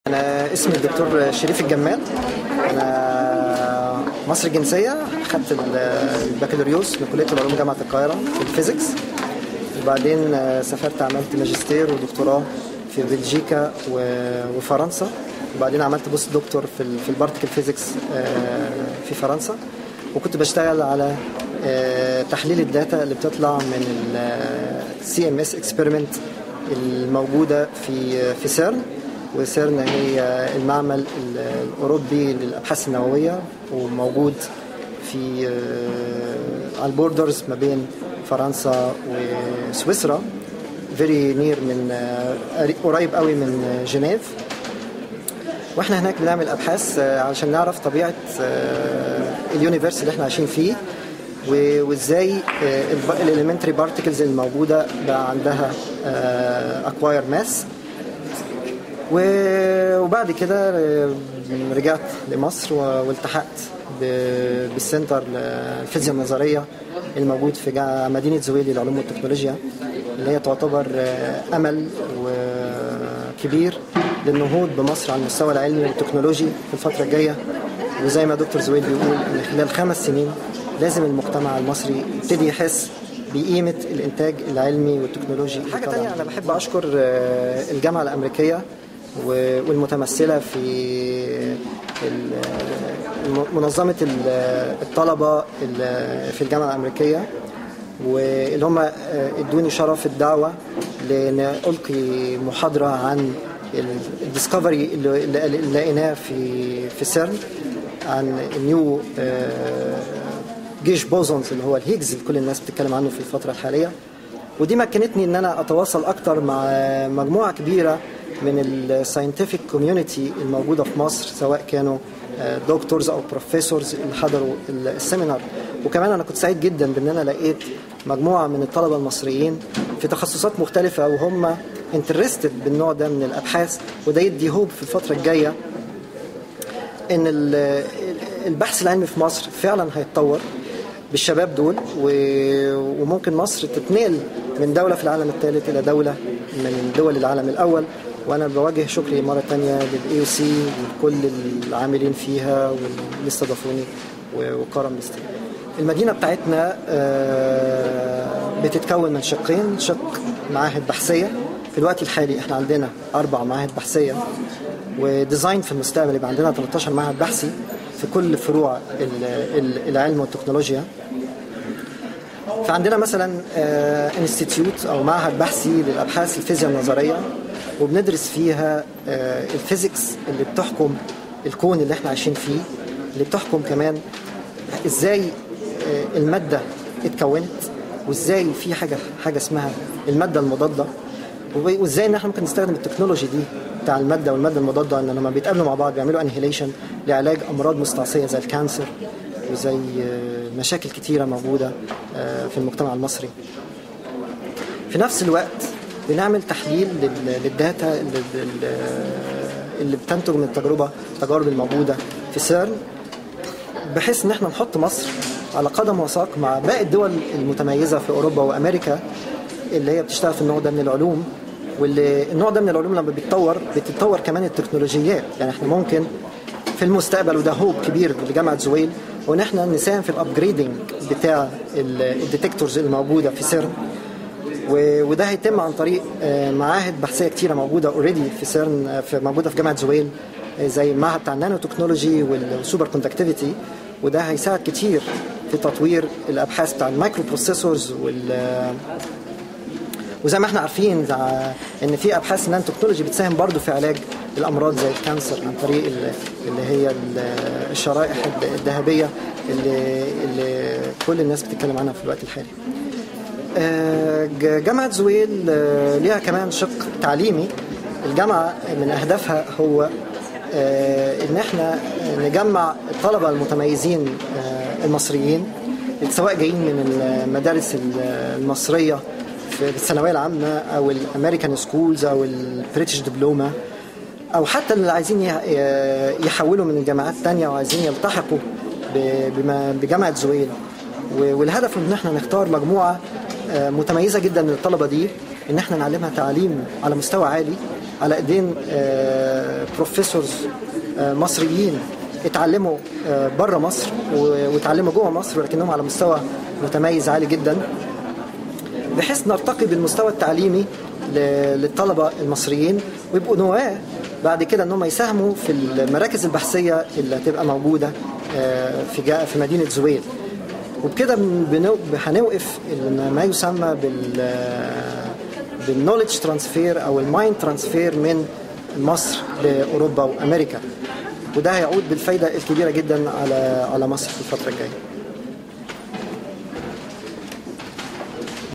أنا اسمي الدكتور شريف الجمال أنا مصري الجنسية أخدت البكالوريوس من كلية العلوم جامعة القاهرة في الفيزيكس وبعدين سافرت عملت ماجستير ودكتوراه في بلجيكا وفرنسا وبعدين عملت بوست دكتور في في البارتيكل فيزيكس في فرنسا وكنت بشتغل على تحليل الداتا اللي بتطلع من السي ام اس اكسبيرمنت الموجوده في في سيرن وسيرن هي المعمل الاوروبي للابحاث النوويه وموجود في على البوردرز ما بين فرنسا وسويسرا فيري نير من قريب قوي من جنيف واحنا هناك بنعمل ابحاث علشان نعرف طبيعه اليونيفرس اللي احنا عايشين فيه وازاي الاليمنتري بارتكلز الموجوده بقى عندها اكواير ماس وبعد كده رجعت لمصر والتحقت بالسنتر الفيزياء النظريه الموجود في مدينه زويل للعلوم والتكنولوجيا اللي هي تعتبر امل كبير للنهوض بمصر على المستوى العلمي والتكنولوجي في الفتره الجايه وزي ما دكتور زويل بيقول ان خلال خمس سنين لازم المجتمع المصري يبتدي يحس بقيمه الانتاج العلمي والتكنولوجي حاجه تانية انا بحب اشكر الجامعه الامريكيه والمتمثله في منظمه الطلبه في الجامعه الامريكيه واللي هم ادوني شرف الدعوه لان القي محاضره عن الديسكفري اللي لقيناه في في سيرن عن نيو جيش بوزونز اللي هو الهيجز اللي كل الناس بتتكلم عنه في الفتره الحاليه ودي مكنتني ان انا اتواصل اكتر مع مجموعه كبيره من الساينتفك كوميونتي الموجوده في مصر سواء كانوا دكتورز او بروفيسورز اللي حضروا السيمينار وكمان انا كنت سعيد جدا بان انا لقيت مجموعه من الطلبه المصريين في تخصصات مختلفه وهم انترستد بالنوع ده من الابحاث وده يدي هوب في الفتره الجايه ان البحث العلمي في مصر فعلا هيتطور بالشباب دول وممكن مصر تتنقل من دولة في العالم الثالث إلى دولة من دول العالم الأول وأنا بوجه شكري مرة تانية للإي سي وكل العاملين فيها واللي استضافوني وكرم الاستضافة. المدينة بتاعتنا بتتكون من شقين شق معاهد بحثية في الوقت الحالي احنا عندنا أربع معاهد بحثية وديزاين في المستقبل يبقى عندنا 13 معهد بحثي في كل فروع العلم والتكنولوجيا فعندنا مثلا انستيتيوت او معهد بحثي للابحاث الفيزياء النظريه وبندرس فيها الفيزيكس اللي بتحكم الكون اللي احنا عايشين فيه اللي بتحكم كمان ازاي الماده اتكونت وازاي في حاجه حاجه اسمها الماده المضاده وازاي ان احنا ممكن نستخدم التكنولوجي دي بتاع الماده والماده المضاده ان لما بيتقابلوا مع بعض بيعملوا انهيليشن لعلاج امراض مستعصيه زي الكانسر وزي مشاكل كتيره موجوده في المجتمع المصري. في نفس الوقت بنعمل تحليل للداتا اللي بتنتج من التجربه التجارب الموجوده في سيرن بحيث ان احنا نحط مصر على قدم وساق مع باقي الدول المتميزه في اوروبا وامريكا اللي هي بتشتغل في النوع ده من العلوم واللي النوع ده من العلوم لما بيتطور بتتطور كمان التكنولوجيات يعني احنا ممكن في المستقبل وده هوب كبير لجامعه زويل وان احنا نساهم في الابجريدنج بتاع الديتكتورز الموجوده في سيرن وده هيتم عن طريق معاهد بحثيه كتيره موجوده اوريدي في سيرن في موجوده في جامعه زويل زي المعهد بتاع النانو تكنولوجي والسوبر كوندكتيفيتي وده هيساعد كتير في تطوير الابحاث بتاع المايكرو بروسيسورز وال وزي ما احنا عارفين ان في ابحاث النانو تكنولوجي بتساهم برضو في علاج الامراض زي الكانسر عن طريق اللي هي الشرائح الذهبيه اللي, اللي كل الناس بتتكلم عنها في الوقت الحالي. جامعه زويل ليها كمان شق تعليمي الجامعه من اهدافها هو ان احنا نجمع الطلبه المتميزين المصريين سواء جايين من المدارس المصريه في الثانويه العامه او الامريكان سكولز او البريتش دبلوما او حتى اللي عايزين يحولوا من الجامعات الثانيه وعايزين يلتحقوا بجامعه زويل والهدف ان احنا نختار مجموعه متميزه جدا من الطلبه دي ان احنا نعلمها تعليم على مستوى عالي على ايدين بروفيسورز مصريين اتعلموا بره مصر واتعلموا جوه مصر ولكنهم على مستوى متميز عالي جدا بحيث نرتقي بالمستوى التعليمي للطلبه المصريين ويبقوا نواه بعد كده ان هم يساهموا في المراكز البحثيه اللي هتبقى موجوده في في مدينه زويل وبكده هنوقف ما يسمى بال بالنولج ترانسفير او المايند ترانسفير من مصر لاوروبا وامريكا وده هيعود بالفايده الكبيره جدا على على مصر في الفتره الجايه